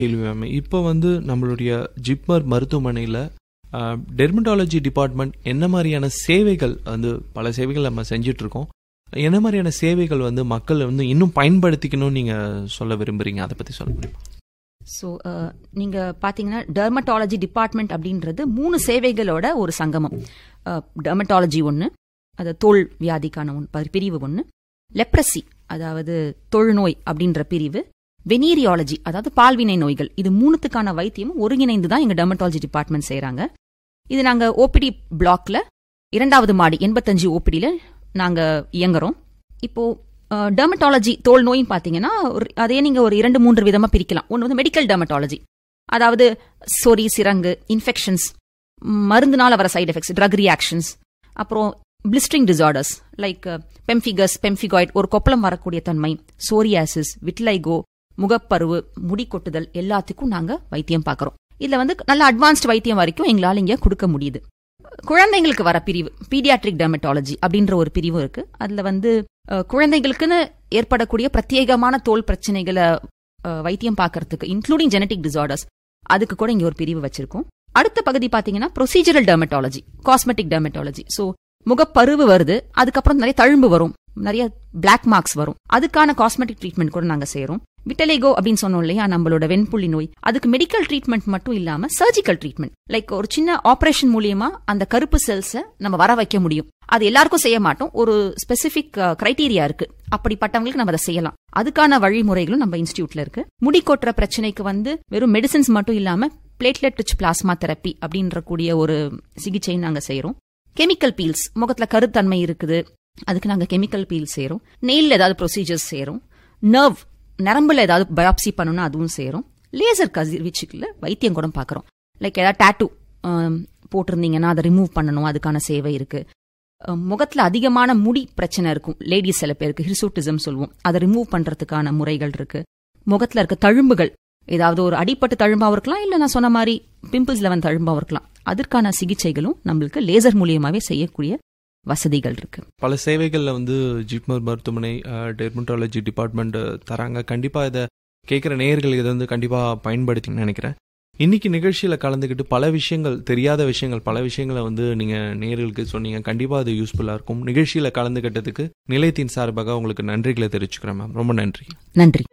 கேள்வி மேம் இப்போ வந்து நம்மளுடைய ஜிப்மர் மருத்துவமனையில் டெர்மட்டாலஜி டிபார்ட்மெண்ட் என்ன மாதிரியான சேவைகள் வந்து பல சேவைகள் நம்ம செஞ்சுட்டு இருக்கோம் என்ன மாதிரியான சேவைகள் வந்து மக்கள் வந்து இன்னும் பயன்படுத்திக்கணும்னு நீங்கள் சொல்ல விரும்புறீங்க அதை பற்றி சொல்ல முடியுமா ஸோ நீங்கள் பார்த்தீங்கன்னா டெர்மட்டாலஜி டிபார்ட்மெண்ட் அப்படின்றது மூணு சேவைகளோட ஒரு சங்கமம் டெர்மட்டாலஜி ஒன்று அது தோல் வியாதிக்கான ஒன்று பிரிவு ஒன்று லெப்ரசி அதாவது தொழுநோய் அப்படின்ற பிரிவு வெனீரியாலஜி அதாவது பால்வினை நோய்கள் இது மூணுத்துக்கான வைத்தியமும் ஒருங்கிணைந்து தான் எங்கள் டெர்மட்டாலஜி டிபார்ட்மெண்ட் செய்கிறாங்க இது நாங்கள் ஓபிடி பிளாக்ல இரண்டாவது மாடி எண்பத்தஞ்சு ஓபிடியில் நாங்கள் இயங்குறோம் இப்போ டெர்மட்டாலஜி தோல் நோயும் பார்த்தீங்கன்னா அதே நீங்கள் ஒரு இரண்டு மூன்று விதமாக பிரிக்கலாம் ஒன்று வந்து மெடிக்கல் டெர்மட்டாலஜி அதாவது சொறி சிரங்கு இன்ஃபெக்ஷன்ஸ் மருந்துனால வர சைடு எஃபெக்ட்ஸ் ட்ரக் ரியாக்ஷன்ஸ் அப்புறம் blistering disorders like pemphigus pemphigoid ஒரு கொப்பளம் வரக்கூடிய தன்மை சோரியாசிஸ் விட்லைகோ முகப்பருவு முடி கொட்டுதல் எல்லாத்துக்கும் நாங்கள் வைத்தியம் பார்க்குறோம் இதில் வந்து நல்ல அட்வான்ஸ்ட் வைத்தியம் வரைக்கும் எங்களால் இங்கே கொடுக்க முடியுது குழந்தைங்களுக்கு வர பிரிவு பீடியாட்ரிக் டெர்மட்டாலஜி அப்படின்ற ஒரு பிரிவு இருக்கு அதில் வந்து குழந்தைகளுக்குன்னு ஏற்படக்கூடிய பிரத்யேகமான தோல் பிரச்சனைகளை வைத்தியம் பார்க்கறதுக்கு இன்க்ளூடிங் ஜெனட்டிக் டிசார்டர்ஸ் அதுக்கு கூட இங்கே ஒரு பிரிவு வச்சிருக்கோம் அடுத்த பகுதி பார்த்தீங்கன்னா procedural dermatology cosmetic dermatology so முகப்பருவு வருது அதுக்கப்புறம் நிறைய தழும்பு வரும் நிறைய பிளாக் மார்க்ஸ் வரும் அதுக்கான காஸ்மெட்டிக் ட்ரீட்மெண்ட் கூட நாங்கள் செய்கிறோம் விட்டலேகோ அப்படின்னு சொன்னோம் இல்லையா நம்மளோட வெண்புள்ளி நோய் அதுக்கு மெடிக்கல் ட்ரீட்மெண்ட் மட்டும் இல்லாம சர்ஜிக்கல் ட்ரீட்மெண்ட் லைக் ஒரு சின்ன ஆபரேஷன் மூலியமா அந்த கருப்பு செல்ஸை நம்ம வர வைக்க முடியும் அது எல்லாருக்கும் செய்ய மாட்டோம் ஒரு ஸ்பெசிபிக் கிரைட்டீரியா இருக்கு அப்படிப்பட்டவங்களுக்கு நம்ம அதை செய்யலாம் அதுக்கான வழிமுறைகளும் நம்ம இன்ஸ்டியூட்ல இருக்கு முடி கொட்டுற பிரச்சனைக்கு வந்து வெறும் மெடிசின்ஸ் மட்டும் இல்லாம பிளேட்லெட் ரிச் பிளாஸ்மா தெரப்பி அப்படின்ற கூடிய ஒரு சிகிச்சை நாங்க செய்யறோம் கெமிக்கல் பீல்ஸ் முகத்துல கருத்தன்மை இருக்குது அதுக்கு நாங்க கெமிக்கல் பீல் செய்யறோம் நெயில் ஏதாவது ப்ரொசீஜர்ஸ் செய்யறோம் நர்வ் நரம்புல ஏதாவது பயாப்சி பண்ணணும்னா அதுவும் செய்யறோம் லேசர் கதிர்வீச்சுக்குள்ள வைத்தியம் கூட பார்க்குறோம் லைக் ஏதாவது டேட்டூ போட்டிருந்தீங்கன்னா அதை ரிமூவ் பண்ணணும் அதுக்கான சேவை இருக்கு முகத்துல அதிகமான முடி பிரச்சனை இருக்கும் லேடிஸ் சில பேருக்கு ஹிர்சூட்டிசம் சொல்லுவோம் அதை ரிமூவ் பண்றதுக்கான முறைகள் இருக்கு முகத்துல இருக்க தழும்புகள் ஏதாவது ஒரு அடிப்பட்டு தழும்பாவும் இருக்கலாம் இல்ல நான் சொன்ன மாதிரி பிம்பிள்ஸ் லெவன் தழும்பாவும் இருக்கலாம் அதற்கான சிகிச்சைகளும் நம்மளுக்கு லேசர் மூலியமாவே செய்யக்கூடிய வசதிகள் இருக்கு பல சேவைகளில் வந்து ஜிப்மர் மருத்துவமனை டெர்மட்டாலஜி டிபார்ட்மெண்ட் தராங்க கண்டிப்பாக இதை கேட்குற நேயர்கள் இதை வந்து கண்டிப்பாக பயன்படுத்தின்னு நினைக்கிறேன் இன்னைக்கு நிகழ்ச்சியில் கலந்துக்கிட்டு பல விஷயங்கள் தெரியாத விஷயங்கள் பல விஷயங்களை வந்து நீங்கள் நேர்களுக்கு சொன்னீங்க கண்டிப்பாக அது யூஸ்ஃபுல்லாக இருக்கும் நிகழ்ச்சியில் கலந்துக்கிட்டதுக்கு நிலையத்தின் சார்பாக உங்களுக்கு நன்றிகளை தெரிவிச்சுக்கிறேன் மேம் ரொம்ப நன்றி நன்றி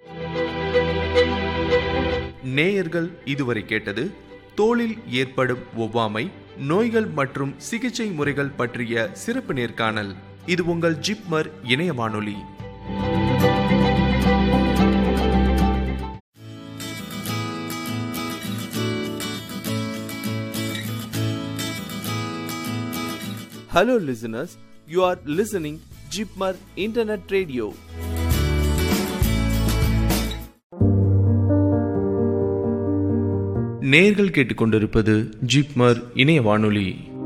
நேயர்கள் இதுவரை கேட்டது தோளில் ஏற்படும் ஒவ்வாமை நோய்கள் மற்றும் சிகிச்சை முறைகள் பற்றிய சிறப்பு நேர்காணல் இது உங்கள் ஜிப்மர் இணைய வானொலி Hello listeners, you are listening Jipmar Internet Radio. நேர்கள் கேட்டுக்கொண்டிருப்பது ஜிப்மர் இணைய வானொலி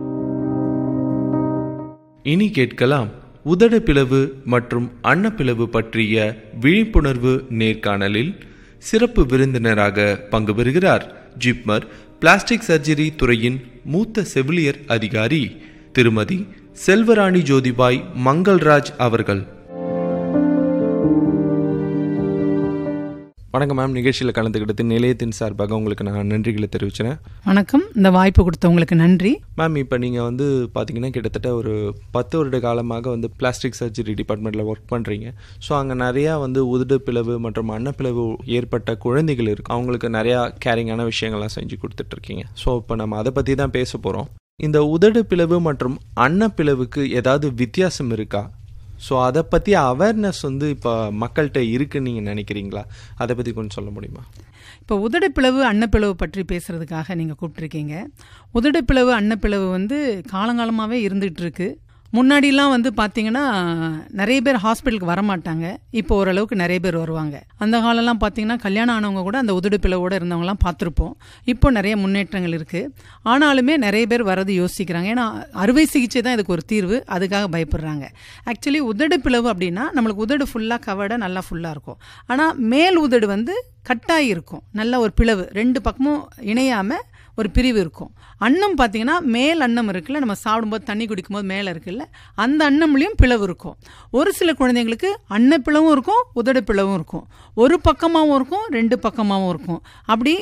இனி கேட்கலாம் உதட பிளவு மற்றும் அன்னப்பிளவு பற்றிய விழிப்புணர்வு நேர்காணலில் சிறப்பு விருந்தினராக பங்கு பெறுகிறார் ஜிப்மர் பிளாஸ்டிக் சர்ஜரி துறையின் மூத்த செவிலியர் அதிகாரி திருமதி செல்வராணி ஜோதிபாய் மங்கள்ராஜ் அவர்கள் வணக்கம் மேம் நிகழ்ச்சியில் கலந்துக்கிட்டது நிலையத்தின் சார்பாக உங்களுக்கு நான் நன்றிகளை தெரிவிச்சுறேன் வணக்கம் இந்த வாய்ப்பு கொடுத்தவங்களுக்கு நன்றி மேம் இப்போ நீங்கள் வந்து பார்த்தீங்கன்னா கிட்டத்தட்ட ஒரு பத்து வருட காலமாக வந்து பிளாஸ்டிக் சர்ஜரி டிபார்ட்மெண்ட்டில் ஒர்க் பண்ணுறீங்க ஸோ அங்கே நிறையா வந்து உதடு பிளவு மற்றும் அன்னப்பிளவு ஏற்பட்ட குழந்தைகள் இருக்கு அவங்களுக்கு நிறையா கேரிங்கான விஷயங்கள்லாம் செஞ்சு கொடுத்துட்ருக்கீங்க ஸோ இப்போ நம்ம அதை பற்றி தான் பேச போகிறோம் இந்த உதடு பிளவு மற்றும் அன்னப்பிளவுக்கு ஏதாவது வித்தியாசம் இருக்கா ஸோ அதை பற்றி அவேர்னஸ் வந்து இப்போ மக்கள்கிட்ட இருக்குன்னு நீங்கள் நினைக்கிறீங்களா அதை பற்றி கொஞ்சம் சொல்ல முடியுமா இப்போ உதடுப்பிளவு அன்னப்பிளவு பற்றி பேசுறதுக்காக நீங்கள் கூப்பிட்ருக்கீங்க உதடுப்பிளவு அன்னப்பிளவு வந்து காலங்காலமாகவே இருந்துகிட்டு இருக்கு முன்னாடிலாம் வந்து பார்த்தீங்கன்னா நிறைய பேர் ஹாஸ்பிட்டலுக்கு வரமாட்டாங்க இப்போ ஓரளவுக்கு நிறைய பேர் வருவாங்க அந்த காலம்லாம் பார்த்தீங்கன்னா கல்யாணம் ஆனவங்க கூட அந்த உதடு பிளவோட இருந்தவங்கலாம் பார்த்துருப்போம் இப்போ நிறைய முன்னேற்றங்கள் இருக்குது ஆனாலுமே நிறைய பேர் வரது யோசிக்கிறாங்க ஏன்னா அறுவை சிகிச்சை தான் இதுக்கு ஒரு தீர்வு அதுக்காக பயப்படுறாங்க ஆக்சுவலி உதடு பிளவு அப்படின்னா நம்மளுக்கு உதடு ஃபுல்லாக கவர்டாக நல்லா ஃபுல்லாக இருக்கும் ஆனால் மேல் உதடு வந்து கட்டாகி இருக்கும் நல்ல ஒரு பிளவு ரெண்டு பக்கமும் இணையாமல் ஒரு பிரிவு இருக்கும் அன்னம் பார்த்தீங்கன்னா மேல் அன்னம் இருக்குல்ல நம்ம சாப்பிடும்போது தண்ணி குடிக்கும்போது மேலே இருக்குல்ல அந்த அன்னம்லேயும் பிளவு இருக்கும் ஒரு சில குழந்தைங்களுக்கு அன்னப்பிளவும் இருக்கும் உதடு பிளவும் இருக்கும் ஒரு பக்கமாகவும் இருக்கும் ரெண்டு பக்கமாகவும் இருக்கும் அப்படி